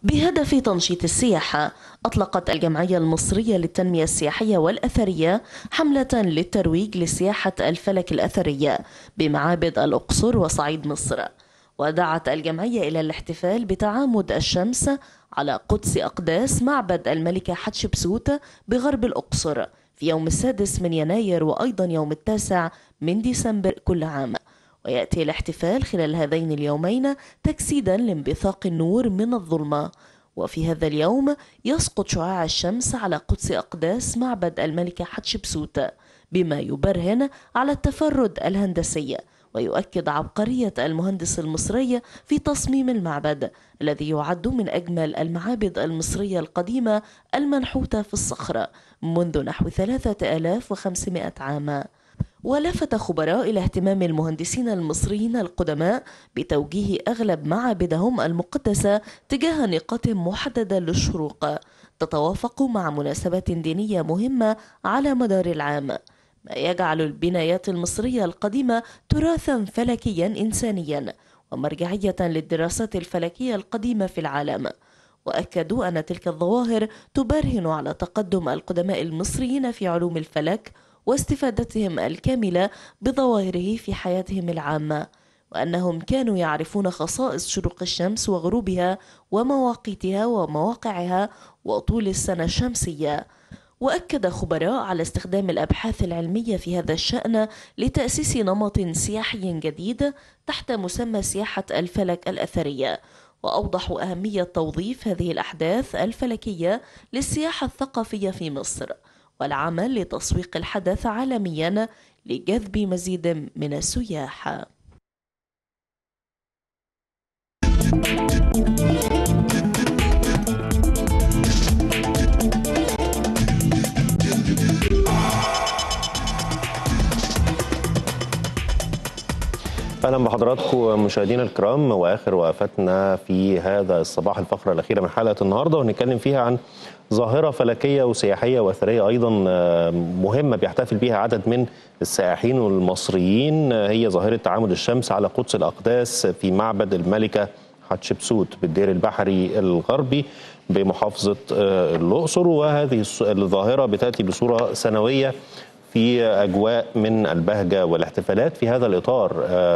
بهدف تنشيط السياحة أطلقت الجمعية المصرية للتنمية السياحية والأثرية حملة للترويج لسياحة الفلك الأثرية بمعابد الأقصر وصعيد مصر ودعت الجمعية إلى الاحتفال بتعامد الشمس على قدس أقداس معبد الملكة حتشبسوت بغرب الأقصر في يوم السادس من يناير وأيضا يوم التاسع من ديسمبر كل عام ويأتي الاحتفال خلال هذين اليومين تجسيدا لانبثاق النور من الظلمة وفي هذا اليوم يسقط شعاع الشمس على قدس أقداس معبد الملكة حتشبسوت بما يبرهن على التفرد الهندسي ويؤكد عبقرية المهندس المصري في تصميم المعبد الذي يعد من أجمل المعابد المصرية القديمة المنحوتة في الصخرة منذ نحو 3500 عام ولفت خبراء إلى اهتمام المهندسين المصريين القدماء بتوجيه أغلب معابدهم المقدسة تجاه نقاط محددة للشروق تتوافق مع مناسبات دينية مهمة على مدار العام ما يجعل البنايات المصرية القديمة تراثا فلكيا إنسانيا ومرجعية للدراسات الفلكية القديمة في العالم وأكدوا أن تلك الظواهر تبرهن على تقدم القدماء المصريين في علوم الفلك واستفادتهم الكاملة بظواهره في حياتهم العامة وأنهم كانوا يعرفون خصائص شروق الشمس وغروبها ومواقيتها ومواقعها وطول السنة الشمسية وأكد خبراء على استخدام الأبحاث العلمية في هذا الشأن لتأسيس نمط سياحي جديد تحت مسمى سياحة الفلك الأثرية وأوضحوا أهمية توظيف هذه الأحداث الفلكية للسياحة الثقافية في مصر والعمل لتسويق الحدث عالميا لجذب مزيد من السياح اهلا بحضراتكم مشاهدينا الكرام واخر وقفتنا في هذا الصباح الفقره الاخيره من حلقه النهارده وهنتكلم فيها عن ظاهره فلكيه وسياحيه واثريه ايضا مهمه بيحتفل بها عدد من السائحين والمصريين هي ظاهره تعامد الشمس على قدس الاقداس في معبد الملكه حتشبسوت بالدير البحري الغربي بمحافظه الاقصر وهذه الظاهره بتاتي بصوره سنويه في اجواء من البهجه والاحتفالات في هذا الاطار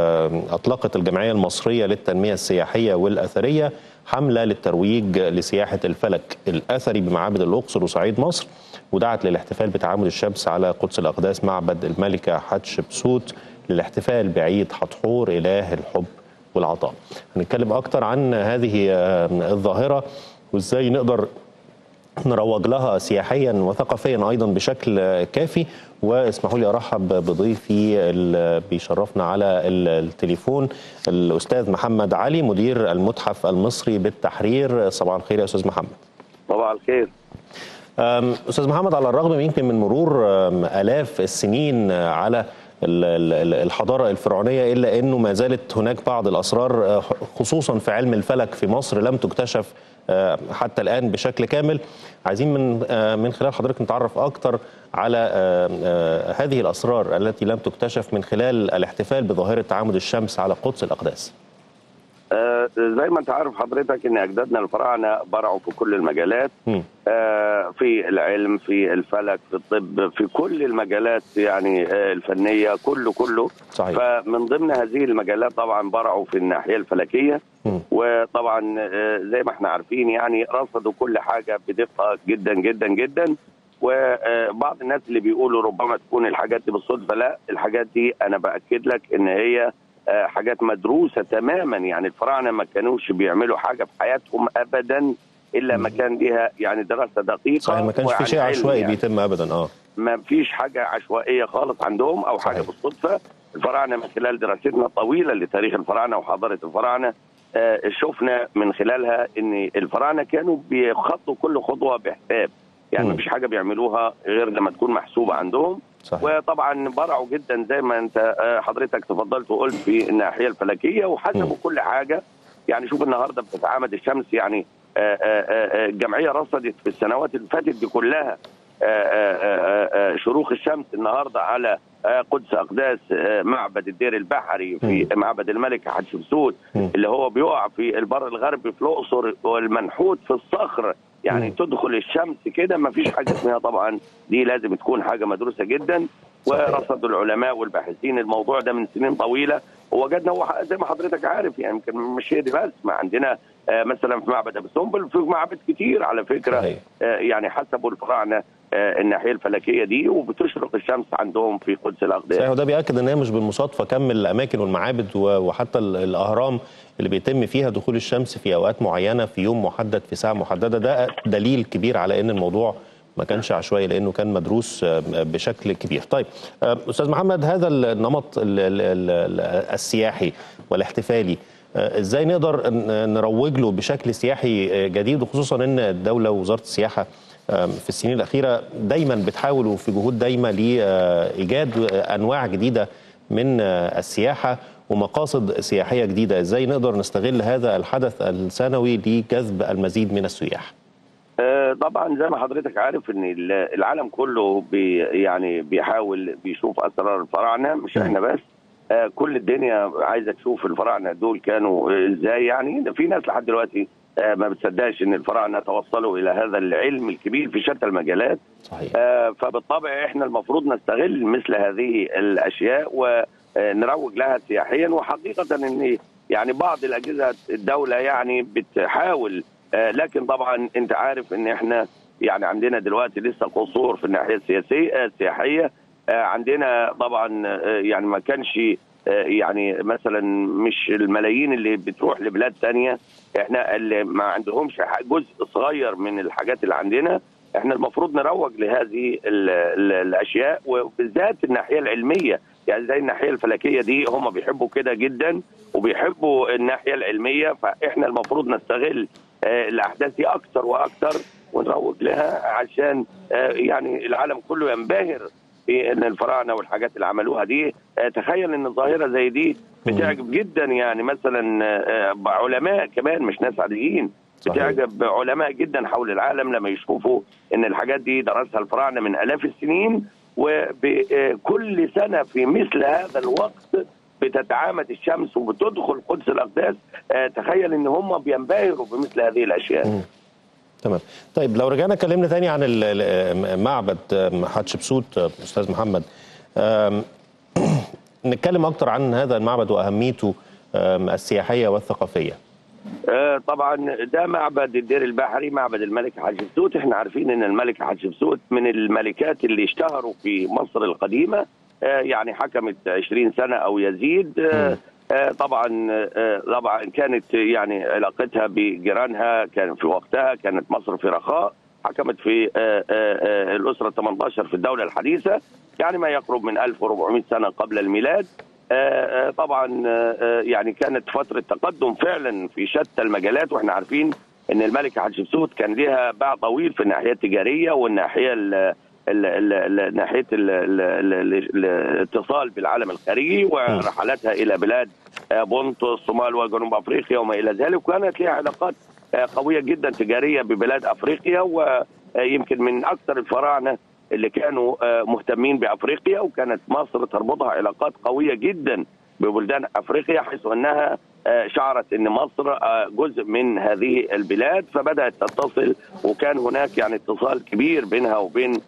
اطلقت الجمعيه المصريه للتنميه السياحيه والاثريه حمله للترويج لسياحه الفلك الاثري بمعابد الاقصر وصعيد مصر ودعت للاحتفال بتعامد الشمس على قدس الاقداس معبد الملكه حتشبسوت للاحتفال بعيد حتحور اله الحب والعطاء. هنتكلم اكتر عن هذه الظاهره وازاي نقدر نروج لها سياحيا وثقافيا ايضا بشكل كافي واسمحوا لي ارحب بضيفي اللي بيشرفنا على التليفون الاستاذ محمد علي مدير المتحف المصري بالتحرير صباح الخير يا استاذ محمد صباح الخير استاذ محمد على الرغم يمكن من مرور الاف السنين على الحضارة الفرعونية إلا أنه ما زالت هناك بعض الأسرار خصوصا في علم الفلك في مصر لم تكتشف حتى الآن بشكل كامل عايزين من من خلال حضرتك نتعرف أكتر على هذه الأسرار التي لم تكتشف من خلال الاحتفال بظاهرة تعامد الشمس على قدس الأقداس آه زي ما انت عارف حضرتك ان اجدادنا الفراعنه برعوا في كل المجالات آه في العلم في الفلك في الطب في كل المجالات يعني آه الفنيه كله كله صحيح. فمن ضمن هذه المجالات طبعا برعوا في الناحيه الفلكيه م. وطبعا آه زي ما احنا عارفين يعني رصدوا كل حاجه بدقه جدا جدا جدا وبعض الناس اللي بيقولوا ربما تكون الحاجات دي بالصدفه لا الحاجات دي انا باكد لك ان هي حاجات مدروسه تماما يعني الفراعنه ما كانوش بيعملوا حاجه في حياتهم ابدا الا ما كان ليها يعني دراسه دقيقه صحيح ما كانش في شيء عشوائي يعني بيتم ابدا اه ما فيش حاجه عشوائيه خالص عندهم او صحيح. حاجه بالصدفه الفراعنه من خلال دراستنا الطويله لتاريخ الفراعنه وحضاره الفراعنه آه شفنا من خلالها ان الفراعنه كانوا بيخطوا كل خطوه بحساب يعني ما فيش حاجه بيعملوها غير لما تكون محسوبه عندهم صحيح. وطبعا برعوا جدا زي ما انت حضرتك تفضلت وقلت في الناحيه الفلكيه وحسبوا كل حاجه يعني شوف النهارده بتتعامد الشمس يعني الجمعيه رصدت في السنوات اللي فاتت دي كلها شروق الشمس النهارده على قدس اقداس معبد الدير البحري في معبد الملك حتشبسوت اللي هو بيقع في البر الغربي في الاقصر والمنحوت في الصخر يعني تدخل الشمس كده ما فيش حاجه اسمها طبعا دي لازم تكون حاجه مدروسه جدا ورصد العلماء والباحثين الموضوع ده من سنين طويله ووجدنا هو زي ما حضرتك عارف يعني يمكن مش هي دي بس ما عندنا آه مثلا في معبد ابو سمبل في معابد كتير على فكره آه يعني حسبوا الفراعنه آه الناحيه الفلكيه دي وبتشرق الشمس عندهم في قدس الاقداس. صحيح وده بياكد ان هي مش بالمصادفه كم الاماكن والمعابد وحتى الاهرام اللي بيتم فيها دخول الشمس في اوقات معينه في يوم محدد في ساعه محدده ده دليل كبير على ان الموضوع ما كانش عشوائي لانه كان مدروس بشكل كبير. طيب استاذ محمد هذا النمط السياحي والاحتفالي ازاي نقدر نروج له بشكل سياحي جديد وخصوصا ان الدوله ووزاره السياحه في السنين الاخيره دايما بتحاول وفي جهود دايمه لايجاد انواع جديده من السياحه ومقاصد سياحيه جديده، ازاي نقدر نستغل هذا الحدث السنوي لجذب المزيد من السياح؟ طبعا زي ما حضرتك عارف ان العالم كله بي يعني بيحاول بيشوف اسرار الفراعنه مش احنا بس كل الدنيا عايزه تشوف الفراعنه دول كانوا ازاي يعني في ناس لحد دلوقتي ما بتصدقش ان الفراعنه توصلوا الى هذا العلم الكبير في شتى المجالات صحيح. فبالطبع احنا المفروض نستغل مثل هذه الاشياء ونروج لها سياحيا وحقيقه ان يعني بعض الاجهزه الدوله يعني بتحاول لكن طبعا انت عارف ان احنا يعني عندنا دلوقتي لسه قصور في الناحيه السياسيه السياحيه عندنا طبعا يعني ما كانش يعني مثلا مش الملايين اللي بتروح لبلاد ثانيه احنا اللي ما عندهمش جزء صغير من الحاجات اللي عندنا احنا المفروض نروج لهذه ال ال الاشياء وبالذات الناحيه العلميه يعني زي الناحيه الفلكيه دي هم بيحبوا كده جدا وبيحبوا الناحيه العلميه فاحنا المفروض نستغل الاحداث دي اكثر واكثر ونروج لها عشان يعني العالم كله ينبهر بان الفراعنه والحاجات اللي عملوها دي تخيل ان ظاهره زي دي بتعجب جدا يعني مثلا علماء كمان مش ناس عاديين بتعجب علماء جدا حول العالم لما يشوفوا ان الحاجات دي درسها الفراعنه من الاف السنين وكل سنه في مثل هذا الوقت بتتعامد الشمس وبتدخل قدس الاقداس تخيل ان هم بينبهروا بمثل هذه الاشياء م. تمام طيب لو رجعنا اتكلمنا تاني عن معبد حتشبسوت استاذ محمد نتكلم اكتر عن هذا المعبد واهميته السياحيه والثقافيه طبعا ده معبد الدير البحري معبد الملك حتشبسوت احنا عارفين ان الملك حتشبسوت من الملكات اللي اشتهروا في مصر القديمه يعني حكمت 20 سنه او يزيد طبعا طبعا كانت يعني علاقتها بجيرانها كان في وقتها كانت مصر في رخاء حكمت في الاسره 18 في الدوله الحديثه يعني ما يقرب من 1400 سنه قبل الميلاد طبعا يعني كانت فتره تقدم فعلا في شتى المجالات واحنا عارفين ان الملكه حتشبسوت كان لها باع طويل في الناحيه التجاريه والناحيه ناحيه الاتصال بالعالم الخارجي ورحلاتها الى بلاد بونت الصومال وجنوب افريقيا وما الى ذلك وكانت لها علاقات قويه جدا تجاريه ببلاد افريقيا ويمكن من اكثر الفراعنه اللي كانوا مهتمين بافريقيا وكانت مصر تربطها علاقات قويه جدا ببلدان افريقيا حيث انها شعرت ان مصر جزء من هذه البلاد فبدات تتصل وكان هناك يعني اتصال كبير بينها وبين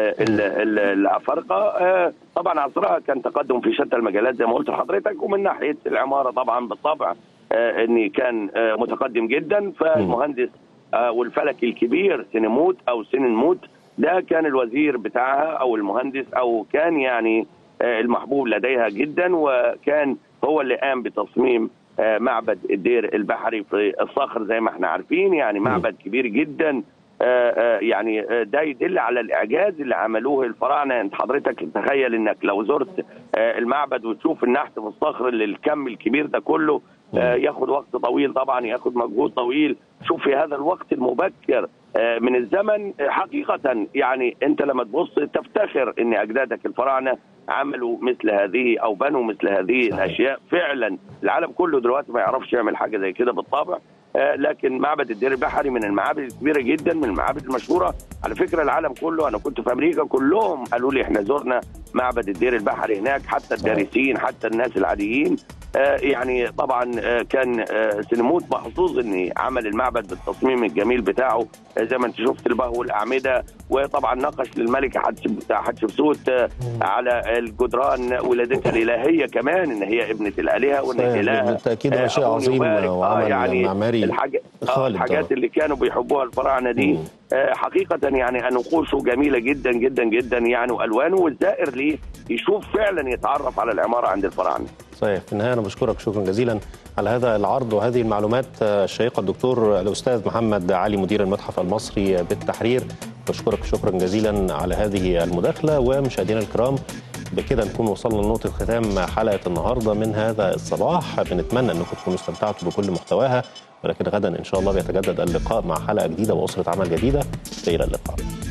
الافارقه طبعا عصرها كان تقدم في شتى المجالات زي ما قلت لحضرتك ومن ناحيه العماره طبعا بالطبع ان كان متقدم جدا فالمهندس والفلكي الكبير سينموت او سينموت ده كان الوزير بتاعها او المهندس او كان يعني المحبوب لديها جدا وكان هو اللي قام بتصميم معبد الدير البحري في الصخر زي ما احنا عارفين يعني معبد كبير جدا يعني ده يدل على الاعجاز اللي عملوه الفراعنه انت حضرتك تخيل انك لو زرت المعبد وتشوف النحت في الصخر اللي الكم الكبير ده كله ياخد وقت طويل طبعا ياخد مجهود طويل شوف في هذا الوقت المبكر من الزمن حقيقة يعني أنت لما تبص تفتخر أن أجدادك الفراعنة عملوا مثل هذه أو بنوا مثل هذه صحيح. الأشياء فعلا العالم كله دلوقتي ما يعرفش يعمل حاجة زي كده بالطبع آه، لكن معبد الدير البحري من المعابد الكبيره جدا من المعابد المشهوره على فكره العالم كله انا كنت في امريكا كلهم قالوا لي احنا زرنا معبد الدير البحري هناك حتى الدارسين حتى الناس العاديين آه، يعني طبعا آه، كان آه، سلموت محظوظ ان عمل المعبد بالتصميم الجميل بتاعه آه، زي ما انت شفت البهو والاعمده وطبعا نقش للملكه حتشب- حتشبسوت آه، على الجدران ولادتها الالهيه كمان ان هي ابنه الالهه وان صحيح، اله بالتأكيد هو آه، شيء أبوني عظيم يبارك. آه، وعمل يعني معماري الحاجة آه، خالد الحاجات طبعا. اللي كانوا بيحبوها الفراعنه دي مم. آه، حقيقة يعني نقوشه جميلة جدا جدا جدا يعني وألوانه والزائر ليه يشوف فعلا يتعرف على العمارة عند الفراعنة صحيح في النهايه انا بشكرك شكرا جزيلا على هذا العرض وهذه المعلومات آه، الشيقه الدكتور الاستاذ محمد علي مدير المتحف المصري بالتحرير بشكرك شكرا جزيلا على هذه المداخله ومشاهدينا الكرام بكده نكون وصلنا لنقطة ختام حلقة النهاردة من هذا الصباح بنتمنى أنكم تكونوا استمتعتوا بكل محتواها ولكن غدا إن شاء الله بيتجدد اللقاء مع حلقة جديدة وأسرة عمل جديدة إلى اللقاء